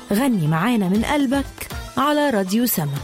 غني معانا من قلبك على راديو سما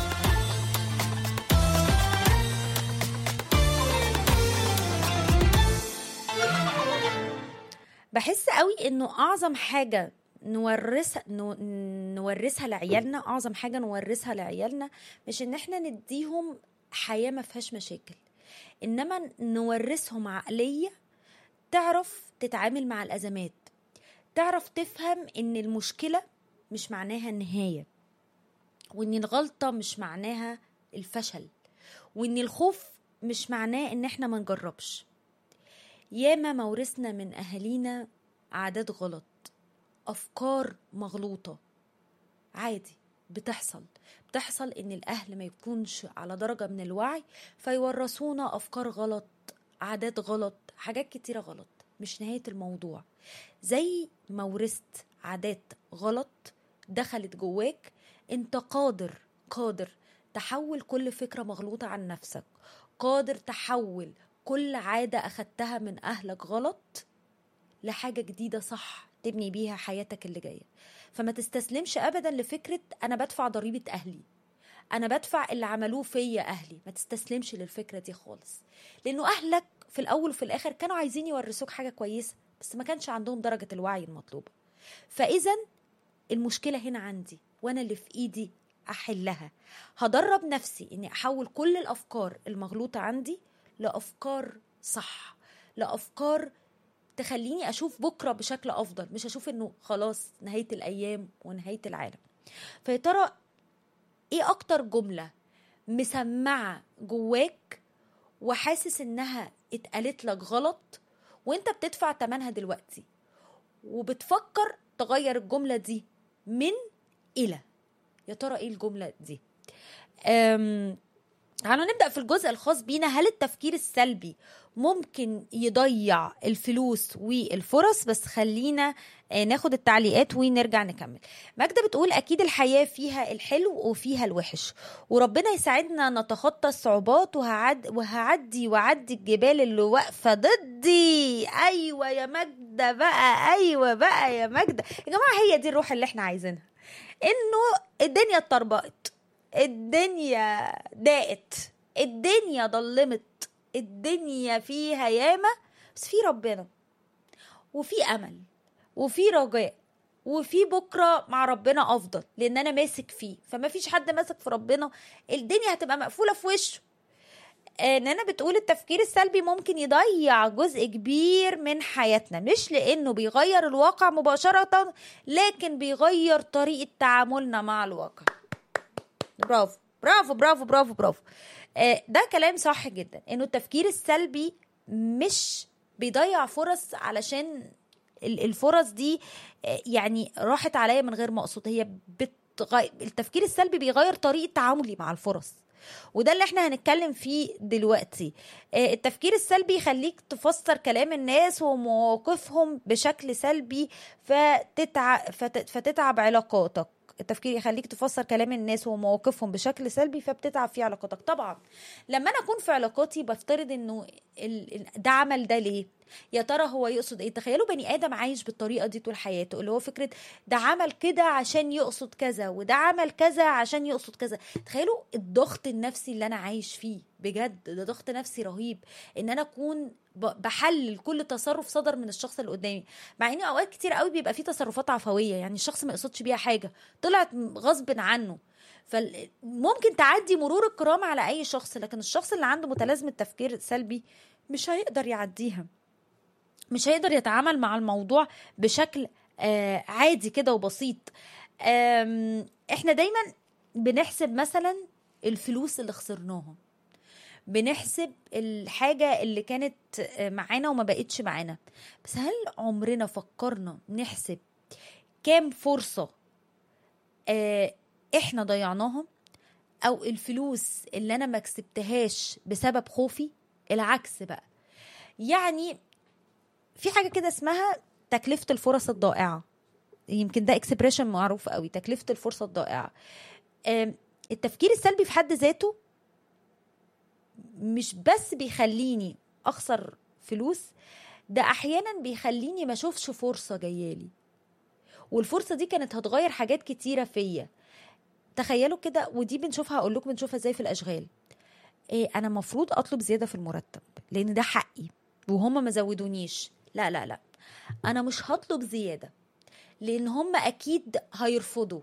بحس قوي انه اعظم حاجه نورثها نو- نورثها لعيالنا اعظم حاجه نورثها لعيالنا مش ان احنا نديهم حياه ما فيهاش مشاكل انما نورثهم عقليه تعرف تتعامل مع الازمات تعرف تفهم ان المشكله مش معناها النهايه وان الغلطه مش معناها الفشل وان الخوف مش معناه ان احنا ما نجربش ياما مورثنا من اهالينا عادات غلط افكار مغلوطه عادي بتحصل بتحصل ان الاهل ما يكونش على درجه من الوعي فيورثونا افكار غلط عادات غلط حاجات كتيره غلط مش نهايه الموضوع زي ما ورثت عادات غلط دخلت جواك انت قادر قادر تحول كل فكره مغلوطه عن نفسك قادر تحول كل عاده اخدتها من اهلك غلط لحاجه جديده صح تبني بيها حياتك اللي جايه فما تستسلمش ابدا لفكره انا بدفع ضريبه اهلي انا بدفع اللي عملوه فيا اهلي ما تستسلمش للفكره دي خالص لانه اهلك في الاول وفي الاخر كانوا عايزين يورثوك حاجه كويسه بس ما كانش عندهم درجه الوعي المطلوبه فاذا المشكله هنا عندي وانا اللي في ايدي احلها هدرب نفسي اني احول كل الافكار المغلوطه عندي لافكار صح لافكار تخليني اشوف بكره بشكل افضل مش اشوف انه خلاص نهايه الايام ونهايه العالم فيا ترى ايه اكتر جمله مسمعه جواك وحاسس انها اتقالت لك غلط وانت بتدفع ثمنها دلوقتي وبتفكر تغير الجمله دي من الى يا ترى ايه الجمله دي أم تعالوا نبدا في الجزء الخاص بينا هل التفكير السلبي ممكن يضيع الفلوس والفرص بس خلينا آه، ناخد التعليقات ونرجع نكمل ماجدة بتقول أكيد الحياة فيها الحلو وفيها الوحش وربنا يساعدنا نتخطى الصعوبات وهعد وهعدي وعدي الجبال اللي واقفة ضدي أيوة يا ماجدة بقى أيوة بقى يا ماجدة يا جماعة هي دي الروح اللي احنا عايزينها إنه الدنيا اتطربقت الدنيا ضاقت الدنيا ضلمت الدنيا فيها ياما بس في ربنا وفي امل وفي رجاء وفي بكره مع ربنا افضل لان انا ماسك فيه فما فيش حد ماسك في ربنا الدنيا هتبقى مقفوله في وشه ان انا بتقول التفكير السلبي ممكن يضيع جزء كبير من حياتنا مش لانه بيغير الواقع مباشره لكن بيغير طريقه تعاملنا مع الواقع برافو برافو برافو برافو برافو آه، ده كلام صح جدا انه التفكير السلبي مش بيضيع فرص علشان ال- الفرص دي آه، يعني راحت عليا من غير ما اقصد هي بتغير التفكير السلبي بيغير طريقه تعاملي مع الفرص وده اللي احنا هنتكلم فيه دلوقتي آه، التفكير السلبي يخليك تفسر كلام الناس ومواقفهم بشكل سلبي فتتعب, فتتعب علاقاتك التفكير يخليك تفسر كلام الناس ومواقفهم بشكل سلبي فبتتعب في علاقاتك طبعا لما انا اكون في علاقاتي بفترض انه ال- ال- ده عمل ده ليه يا ترى هو يقصد ايه تخيلوا بني ادم عايش بالطريقه دي طول حياته اللي هو فكره ده عمل كده عشان يقصد كذا وده عمل كذا عشان يقصد كذا تخيلوا الضغط النفسي اللي انا عايش فيه بجد ده ضغط نفسي رهيب ان انا اكون ب- بحلل كل تصرف صدر من الشخص اللي قدامي مع ان اوقات كتير قوي بيبقى فيه تصرفات عفويه يعني الشخص ما يقصدش بيها حاجه طلعت غصب عنه فممكن تعدي مرور الكرام على اي شخص لكن الشخص اللي عنده متلازمه تفكير سلبي مش هيقدر يعديها مش هيقدر يتعامل مع الموضوع بشكل آه عادي كده وبسيط آم، احنا دايما بنحسب مثلا الفلوس اللي خسرناها بنحسب الحاجة اللي كانت آه، معانا وما بقتش معانا بس هل عمرنا فكرنا نحسب كام فرصة آه، احنا ضيعناها او الفلوس اللي انا ما كسبتهاش بسبب خوفي العكس بقى يعني في حاجه كده اسمها تكلفه الفرص الضائعه يمكن ده اكسبريشن معروف قوي تكلفه الفرصه الضائعه آم، التفكير السلبي في حد ذاته مش بس بيخليني اخسر فلوس ده احيانا بيخليني ما اشوفش فرصه جايالي والفرصه دي كانت هتغير حاجات كتيره فيا تخيلوا كده ودي بنشوفها اقول لكم بنشوفها ازاي في الاشغال إيه انا المفروض اطلب زياده في المرتب لان ده حقي وهم ما زودونيش لا لا لا انا مش هطلب زياده لان هم اكيد هيرفضوا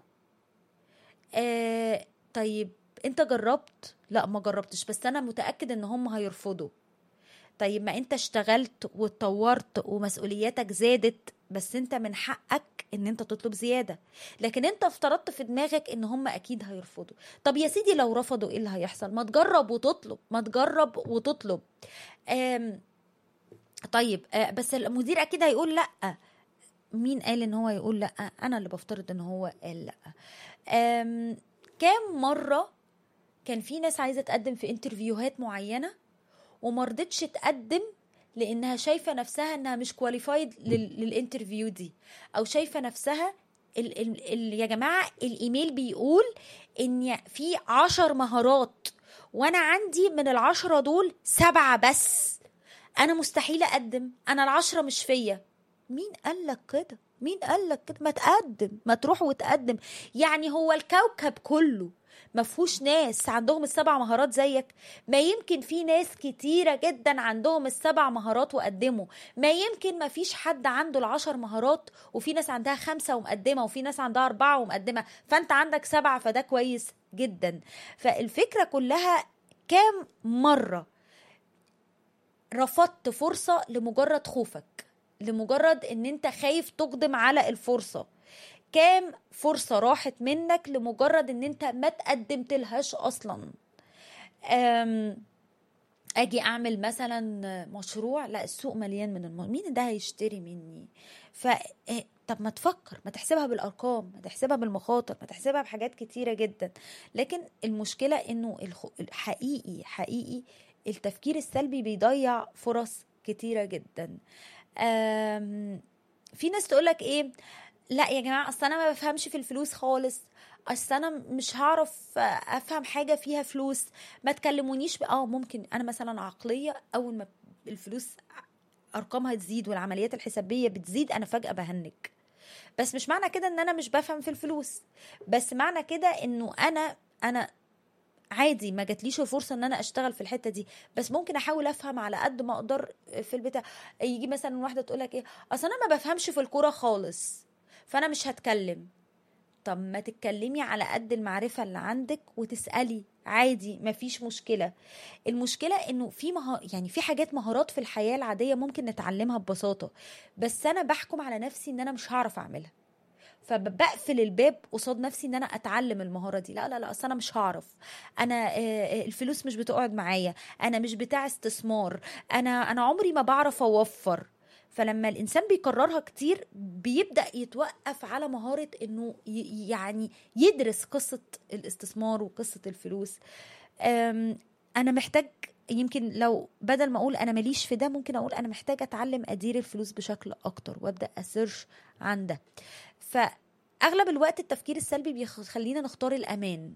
آه طيب انت جربت لا ما جربتش بس انا متاكد ان هم هيرفضوا طيب ما انت اشتغلت واتطورت ومسؤولياتك زادت بس انت من حقك ان انت تطلب زياده لكن انت افترضت في دماغك ان هم اكيد هيرفضوا طب يا سيدي لو رفضوا ايه اللي هيحصل ما تجرب وتطلب ما تجرب وتطلب آم طيب آه بس المدير اكيد هيقول لا مين قال ان هو يقول لا انا اللي بفترض ان هو قال لا آم كام مره كان في ناس عايزه تقدم في انترفيوهات معينه ومرضتش تقدم لانها شايفه نفسها انها مش كواليفايد للانترفيو دي او شايفه نفسها ال ال ال يا جماعه الايميل بيقول ان في عشر مهارات وانا عندي من العشرة دول سبعة بس انا مستحيل اقدم انا العشرة مش فيا مين قال لك كده مين قال لك كده ما تقدم ما تروح وتقدم يعني هو الكوكب كله ما فيهوش ناس عندهم السبع مهارات زيك ما يمكن في ناس كتيره جدا عندهم السبع مهارات وقدموا ما يمكن ما فيش حد عنده العشر مهارات وفي ناس عندها خمسه ومقدمه وفي ناس عندها اربعه ومقدمه فانت عندك سبعه فده كويس جدا فالفكره كلها كام مره رفضت فرصه لمجرد خوفك لمجرد ان انت خايف تقدم على الفرصه كام فرصة راحت منك لمجرد ان انت ما تقدمت لهاش اصلا أم اجي اعمل مثلا مشروع لا السوق مليان من الم... مين ده هيشتري مني ف طب ما تفكر ما تحسبها بالارقام ما تحسبها بالمخاطر ما تحسبها بحاجات كتيره جدا لكن المشكله انه الخ... حقيقي حقيقي التفكير السلبي بيضيع فرص كتيره جدا أم... في ناس تقولك ايه لا يا جماعه اصل انا ما بفهمش في الفلوس خالص اصل انا مش هعرف افهم حاجه فيها فلوس ما تكلمونيش اه ممكن انا مثلا عقليه اول ما الفلوس ارقامها تزيد والعمليات الحسابيه بتزيد انا فجاه بهنج بس مش معنى كده ان انا مش بفهم في الفلوس بس معنى كده انه انا انا عادي ما جاتليش الفرصه ان انا اشتغل في الحته دي بس ممكن احاول افهم على قد ما اقدر في البتاع يجي مثلا واحده تقول لك ايه اصل انا ما بفهمش في الكوره خالص فانا مش هتكلم طب ما تتكلمي على قد المعرفه اللي عندك وتسالي عادي مفيش مشكله المشكله انه في مها... يعني في حاجات مهارات في الحياه العاديه ممكن نتعلمها ببساطه بس انا بحكم على نفسي ان انا مش هعرف اعملها فبقفل الباب قصاد نفسي ان انا اتعلم المهاره دي لا لا لا اصل انا مش هعرف انا الفلوس مش بتقعد معايا انا مش بتاع استثمار انا انا عمري ما بعرف اوفر فلما الانسان بيكررها كتير بيبدا يتوقف على مهاره انه يعني يدرس قصه الاستثمار وقصه الفلوس انا محتاج يمكن لو بدل ما اقول انا ماليش في ده ممكن اقول انا محتاج اتعلم ادير الفلوس بشكل اكتر وابدا اسيرش عن ده فاغلب الوقت التفكير السلبي بيخلينا نختار الامان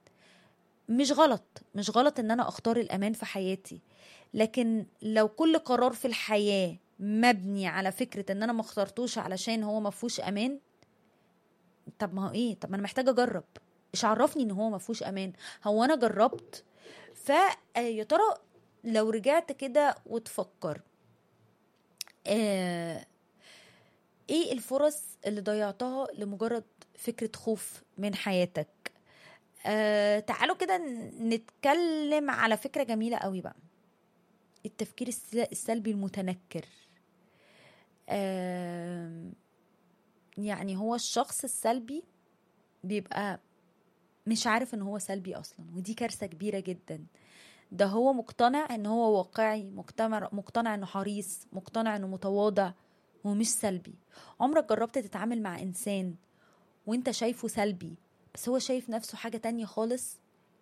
مش غلط مش غلط ان انا اختار الامان في حياتي لكن لو كل قرار في الحياه مبني على فكره ان انا ما اخترتوش علشان هو ما فيهوش امان طب ما هو ايه طب ما انا محتاجه اجرب ايش عرفني ان هو ما فيهوش امان هو انا جربت فيا ترى لو رجعت كده وتفكر آه ايه الفرص اللي ضيعتها لمجرد فكره خوف من حياتك آه تعالوا كده نتكلم على فكره جميله قوي بقى التفكير السلبي المتنكر آه يعني هو الشخص السلبي بيبقى مش عارف ان هو سلبي اصلا ودي كارثه كبيره جدا ده هو مقتنع ان هو واقعي مقتنع مقتنع انه حريص مقتنع انه متواضع ومش سلبي عمرك جربت تتعامل مع انسان وانت شايفه سلبي بس هو شايف نفسه حاجه تانية خالص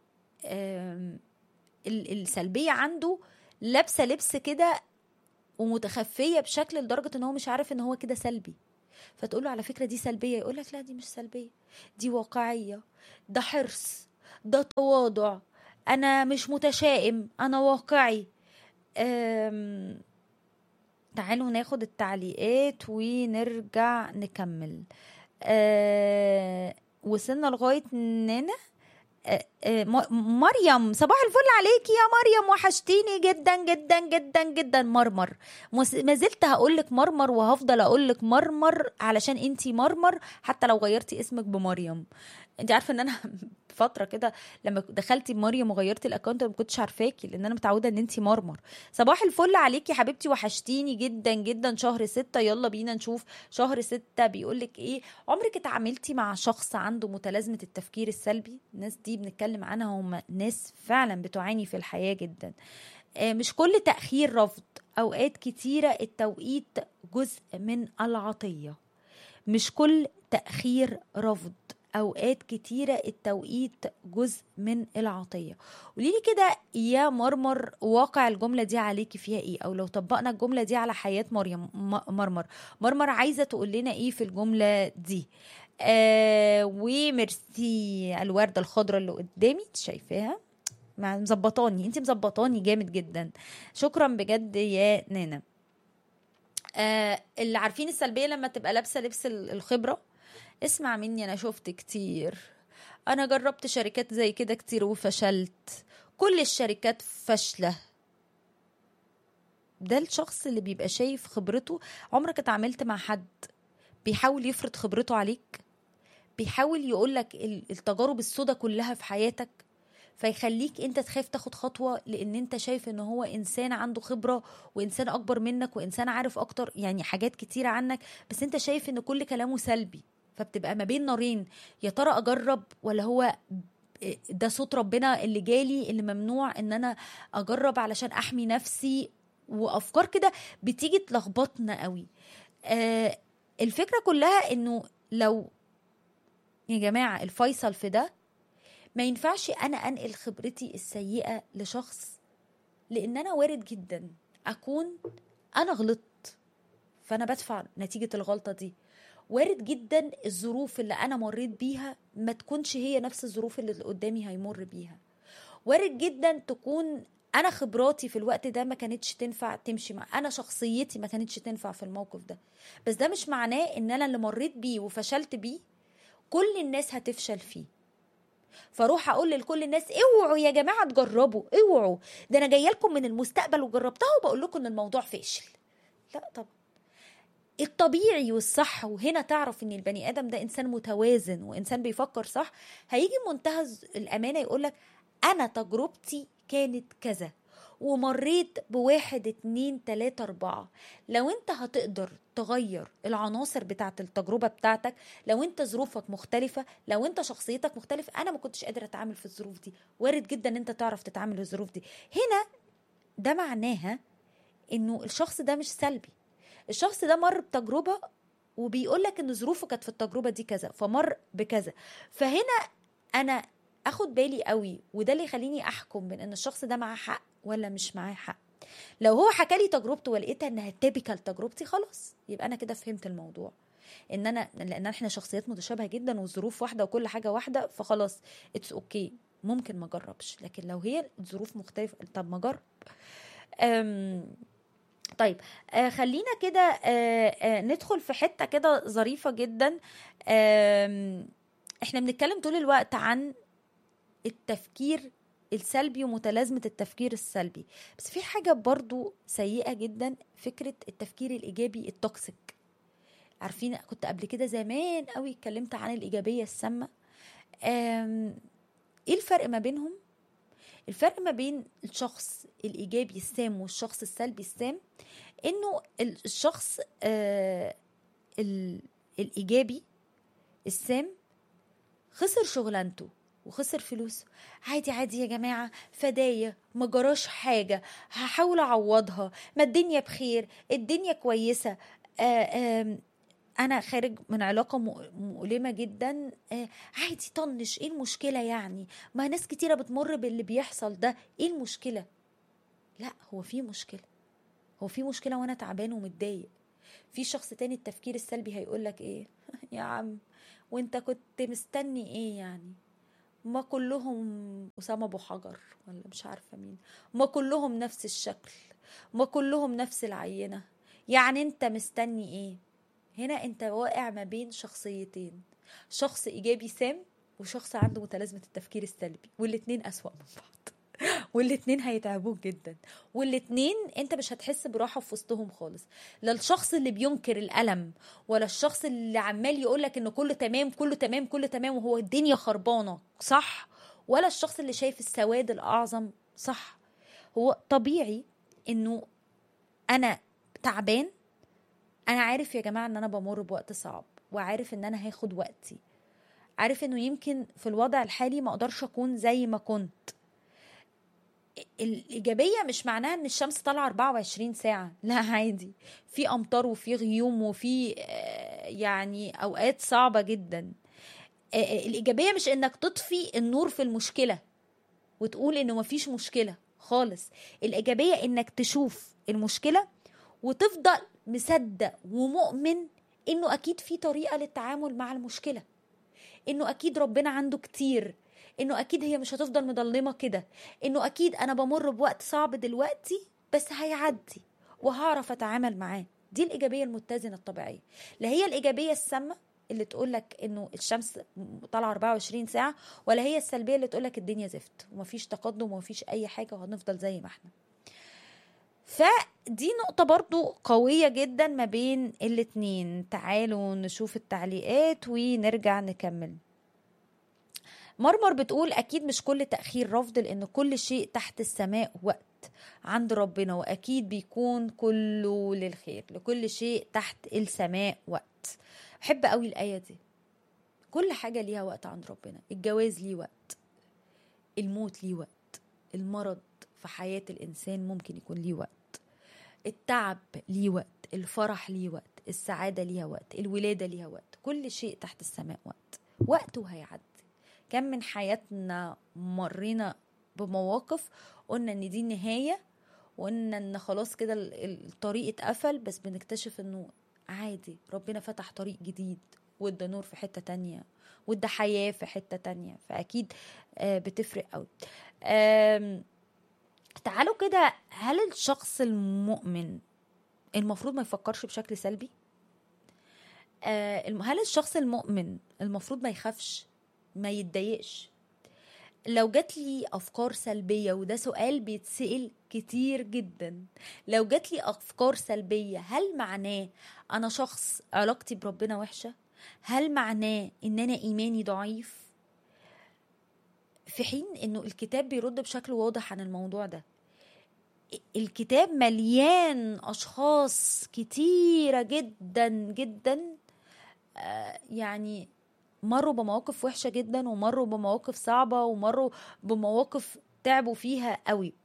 السلبيه عنده لابسه لبس كده ومتخفيه بشكل لدرجه ان هو مش عارف ان هو كده سلبي فتقول له على فكره دي سلبيه يقول لك لا دي مش سلبيه دي واقعيه ده حرص ده تواضع انا مش متشائم انا واقعي أم... تعالوا ناخد التعليقات ونرجع نكمل آه وصلنا لغايه نانا آه، آه، م- مريم صباح الفل عليكي يا مريم وحشتيني جدا جدا جدا جدا مرمر مس- ما زلت هقول لك مرمر وهفضل اقول لك مرمر علشان انتي مرمر حتى لو غيرتي اسمك بمريم انت عارفه ان انا فتره كده لما دخلتي بمريم وغيرتي الاكونت ما كنتش عارفاكي لان انا متعوده ان انتي مرمر صباح الفل عليكي يا حبيبتي وحشتيني جدا جدا شهر ستة يلا بينا نشوف شهر ستة بيقولك ايه عمرك اتعاملتي مع شخص عنده متلازمة التفكير السلبي الناس دي بنتكلم عنها هم ناس فعلا بتعاني في الحياة جدا آه، مش كل تأخير رفض أوقات كتيرة التوقيت جزء من العطية مش كل تأخير رفض أوقات كتيرة التوقيت جزء من العطية قوليلي كده يا مرمر واقع الجملة دي عليكي فيها ايه أو لو طبقنا الجملة دي على حياة مريم م- مرمر مرمر عايزة تقول لنا ايه في الجملة دي آه وميرسي الوردة الخضراء اللي قدامي انت شايفاها مع- مظبطاني انت مظبطاني جامد جدا شكرا بجد يا نانا آه اللي عارفين السلبيه لما تبقى لابسه لبس ال- الخبره اسمع مني انا شفت كتير انا جربت شركات زي كده كتير وفشلت كل الشركات فاشله ده الشخص اللي بيبقى شايف خبرته عمرك اتعاملت مع حد بيحاول يفرض خبرته عليك بيحاول يقولك ال- التجارب السوداء كلها في حياتك فيخليك انت تخاف تاخد خطوة لان انت شايف ان هو انسان عنده خبرة وانسان اكبر منك وانسان عارف اكتر يعني حاجات كتيرة عنك بس انت شايف ان كل كلامه سلبي فبتبقى ما بين نارين يا ترى اجرب ولا هو ده صوت ربنا اللي جالي اللي ممنوع ان انا اجرب علشان احمي نفسي وافكار كده بتيجي تلخبطنا قوي آه الفكرة كلها انه لو يا جماعة الفيصل في ده ما ينفعش انا انقل خبرتي السيئه لشخص لان انا وارد جدا اكون انا غلطت فانا بدفع نتيجه الغلطه دي وارد جدا الظروف اللي انا مريت بيها ما تكونش هي نفس الظروف اللي اللي قدامي هيمر بيها وارد جدا تكون انا خبراتي في الوقت ده ما كانتش تنفع تمشي مع انا شخصيتي ما كانتش تنفع في الموقف ده بس ده مش معناه ان انا اللي مريت بيه وفشلت بيه كل الناس هتفشل فيه فاروح اقول لكل الناس اوعوا يا جماعه تجربوا اوعوا ده انا جايه لكم من المستقبل وجربتها وبقول لكم ان الموضوع فاشل لا طبعا الطبيعي والصح وهنا تعرف ان البني ادم ده انسان متوازن وانسان بيفكر صح هيجي منتهى الامانه يقولك انا تجربتي كانت كذا ومريت بواحد اتنين تلاتة اربعة لو انت هتقدر تغير العناصر بتاعت التجربة بتاعتك لو انت ظروفك مختلفة لو انت شخصيتك مختلفة انا ما كنتش قادرة اتعامل في الظروف دي وارد جدا ان انت تعرف تتعامل في الظروف دي هنا ده معناها انه الشخص ده مش سلبي الشخص ده مر بتجربة وبيقول لك ان ظروفه كانت في التجربة دي كذا فمر بكذا فهنا انا اخد بالي قوي وده اللي يخليني احكم بين ان الشخص ده معاه حق ولا مش معاه حق لو هو حكى لي تجربته ولقيتها انها تيبيكال تجربتي خلاص يبقى انا كده فهمت الموضوع ان انا لان احنا شخصيات متشابهه جدا والظروف واحده وكل حاجه واحده فخلاص اتس اوكي okay. ممكن ما اجربش لكن لو هي الظروف مختلفه طب ما اجرب أم طيب آه خلينا كده آه آه ندخل في حته كده ظريفه جدا آه احنا بنتكلم طول الوقت عن التفكير السلبي ومتلازمة التفكير السلبي بس في حاجة برضو سيئة جدا فكرة التفكير الإيجابي التوكسيك عارفين كنت قبل كده زمان قوي اتكلمت عن الإيجابية السامة ايه الفرق ما بينهم الفرق ما بين الشخص الإيجابي السام والشخص السلبي السام إنه الشخص آه الإيجابي السام خسر شغلانته وخسر فلوسه عادي عادي يا جماعة فداية ما جراش حاجة هحاول أعوضها ما الدنيا بخير الدنيا كويسة آآ آآ أنا خارج من علاقة مؤلمة جدا عادي طنش إيه المشكلة يعني ما ناس كتيرة بتمر باللي بيحصل ده إيه المشكلة لا هو في مشكلة هو في مشكلة وأنا تعبان ومتضايق في شخص تاني التفكير السلبي هيقولك إيه يا عم وانت كنت مستني ايه يعني ما كلهم أسامة أبو حجر ولا مش عارفة مين ما كلهم نفس الشكل ما كلهم نفس العينة يعني أنت مستني إيه هنا انت واقع ما بين شخصيتين شخص ايجابي سام وشخص عنده متلازمه التفكير السلبي والاتنين اسوأ من بعض والاتنين هيتعبوك جدا والاتنين انت مش هتحس براحه في وسطهم خالص لا الشخص اللي بينكر الالم ولا الشخص اللي عمال يقولك انه كله تمام كله تمام كله تمام وهو الدنيا خربانه صح ولا الشخص اللي شايف السواد الاعظم صح هو طبيعي انه انا تعبان انا عارف يا جماعه ان انا بمر بوقت صعب وعارف ان انا هاخد وقتي عارف انه يمكن في الوضع الحالي ما اقدرش اكون زي ما كنت الإيجابية مش معناها إن الشمس طالعة 24 ساعة لا عادي في أمطار وفي غيوم وفي آه، يعني أوقات صعبة جدا آه، آه، الإيجابية مش إنك تطفي النور في المشكلة وتقول إنه مفيش مشكلة خالص الإيجابية إنك تشوف المشكلة وتفضل مصدق ومؤمن إنه أكيد في طريقة للتعامل مع المشكلة إنه أكيد ربنا عنده كتير انه اكيد هي مش هتفضل مضلمه كده انه اكيد انا بمر بوقت صعب دلوقتي بس هيعدي وهعرف اتعامل معاه دي الايجابيه المتزنه الطبيعيه لا هي الايجابيه السامه اللي تقول لك انه الشمس طالعه 24 ساعه ولا هي السلبيه اللي تقول لك الدنيا زفت ومفيش تقدم ومفيش اي حاجه وهنفضل زي ما احنا فدي نقطة برضو قوية جدا ما بين الاتنين تعالوا نشوف التعليقات ونرجع نكمل مرمر بتقول اكيد مش كل تاخير رفض لان كل شيء تحت السماء وقت عند ربنا واكيد بيكون كله للخير لكل شيء تحت السماء وقت بحب قوي الايه دي كل حاجه ليها وقت عند ربنا الجواز ليه وقت الموت ليه وقت المرض في حياه الانسان ممكن يكون ليه وقت التعب ليه وقت الفرح ليه وقت السعاده ليها وقت الولاده ليها وقت كل شيء تحت السماء وقت وقته هيعدي كم من حياتنا مرينا بمواقف قلنا ان دي النهاية وقلنا ان خلاص كده الطريق اتقفل بس بنكتشف انه عادي ربنا فتح طريق جديد وادى نور في حتة تانية وادى حياة في حتة تانية فأكيد بتفرق قوي تعالوا كده هل الشخص المؤمن المفروض ما يفكرش بشكل سلبي هل الشخص المؤمن المفروض ما يخافش ما يتضايقش لو جات لي افكار سلبيه وده سؤال بيتسال كتير جدا لو جات لي افكار سلبيه هل معناه انا شخص علاقتي بربنا وحشه هل معناه ان انا ايماني ضعيف في حين انه الكتاب بيرد بشكل واضح عن الموضوع ده الكتاب مليان اشخاص كتيره جدا جدا آه يعني مروا بمواقف وحشه جدا ومروا بمواقف صعبه ومروا بمواقف تعبوا فيها قوي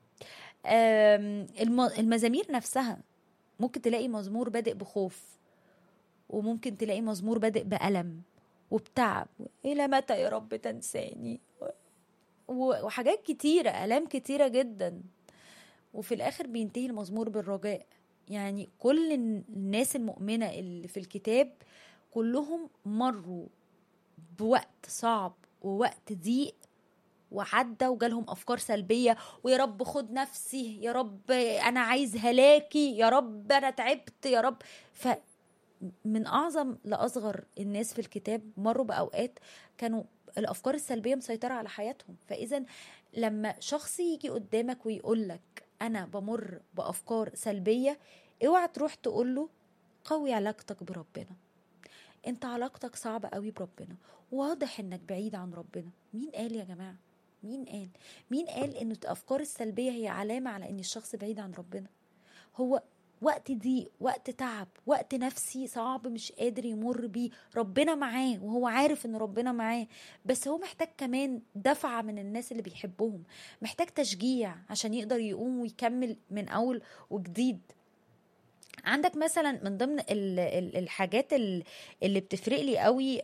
المزامير نفسها ممكن تلاقي مزمور بادئ بخوف وممكن تلاقي مزمور بادئ بألم وبتعب إلى متى يا رب تنساني وحاجات كتيرة آلام كتيرة جدا وفي الآخر بينتهي المزمور بالرجاء يعني كل الناس المؤمنة اللي في الكتاب كلهم مروا بوقت صعب ووقت ضيق وعدى وجالهم افكار سلبيه ويا رب خد نفسي يا رب انا عايز هلاكي يا رب انا تعبت يا رب ف من اعظم لاصغر الناس في الكتاب مروا باوقات كانوا الافكار السلبيه مسيطره على حياتهم فاذا لما شخص يجي قدامك ويقول لك انا بمر بافكار سلبيه اوعى تروح تقول له قوي علاقتك بربنا انت علاقتك صعبة قوي بربنا واضح انك بعيد عن ربنا مين قال يا جماعة مين قال مين قال ان الافكار السلبية هي علامة على ان الشخص بعيد عن ربنا هو وقت ضيق وقت تعب وقت نفسي صعب مش قادر يمر بيه ربنا معاه وهو عارف ان ربنا معاه بس هو محتاج كمان دفعة من الناس اللي بيحبهم محتاج تشجيع عشان يقدر يقوم ويكمل من اول وجديد عندك مثلا من ضمن الحاجات اللي بتفرق لي قوي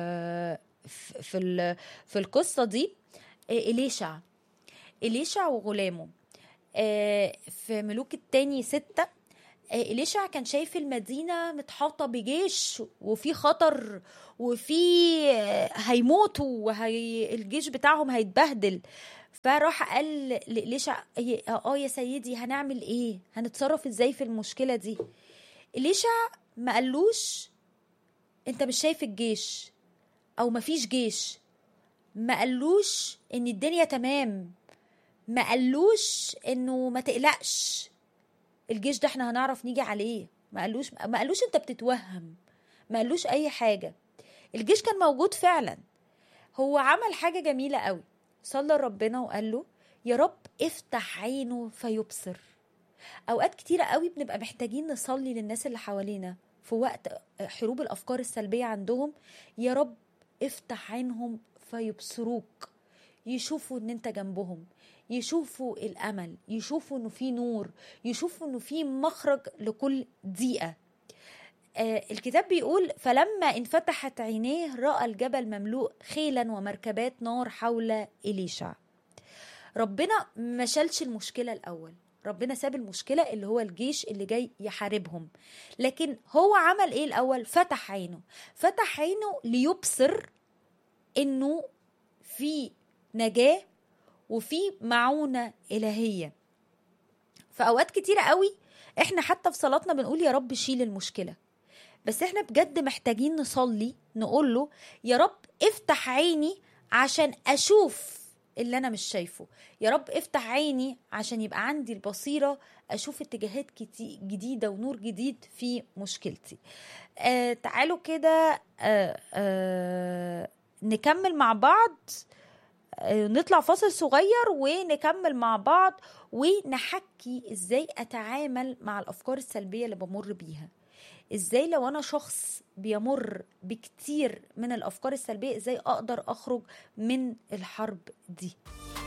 في في القصه دي إليشع إليشع وغلامه في ملوك التاني ستة إليشع كان شايف المدينة متحاطة بجيش وفي خطر وفي هيموتوا وهي الجيش بتاعهم هيتبهدل فراح قال لإليشع اه يا سيدي هنعمل ايه هنتصرف ازاي في المشكله دي إليشع ما قالوش انت مش شايف الجيش او مفيش جيش ما قالوش ان الدنيا تمام ما قالوش انه ما تقلقش الجيش ده احنا هنعرف نيجي عليه ما قالوش ما قالوش انت بتتوهم ما قالوش اي حاجه الجيش كان موجود فعلا هو عمل حاجه جميله قوي صلى ربنا وقال له يا رب افتح عينه فيبصر اوقات كتيره قوي بنبقى محتاجين نصلي للناس اللي حوالينا في وقت حروب الافكار السلبيه عندهم يا رب افتح عينهم فيبصروك يشوفوا ان انت جنبهم يشوفوا الامل يشوفوا انه في نور يشوفوا انه في مخرج لكل ضيقه آه الكتاب بيقول فلما انفتحت عينيه راى الجبل مملوء خيلا ومركبات نار حول اليشع ربنا ما شالش المشكله الاول ربنا ساب المشكله اللي هو الجيش اللي جاي يحاربهم لكن هو عمل ايه الاول فتح عينه فتح عينه ليبصر انه في نجاه وفي معونه الهيه في اوقات كتيره قوي احنا حتى في صلاتنا بنقول يا رب شيل المشكله بس احنا بجد محتاجين نصلي نقول له يا رب افتح عيني عشان اشوف اللي انا مش شايفه يا رب افتح عيني عشان يبقى عندي البصيره اشوف اتجاهات جديده ونور جديد في مشكلتي آه تعالوا كده آه آه نكمل مع بعض آه نطلع فاصل صغير ونكمل مع بعض ونحكي ازاي اتعامل مع الافكار السلبيه اللي بمر بيها ازاي لو انا شخص بيمر بكتير من الافكار السلبيه ازاي اقدر اخرج من الحرب دي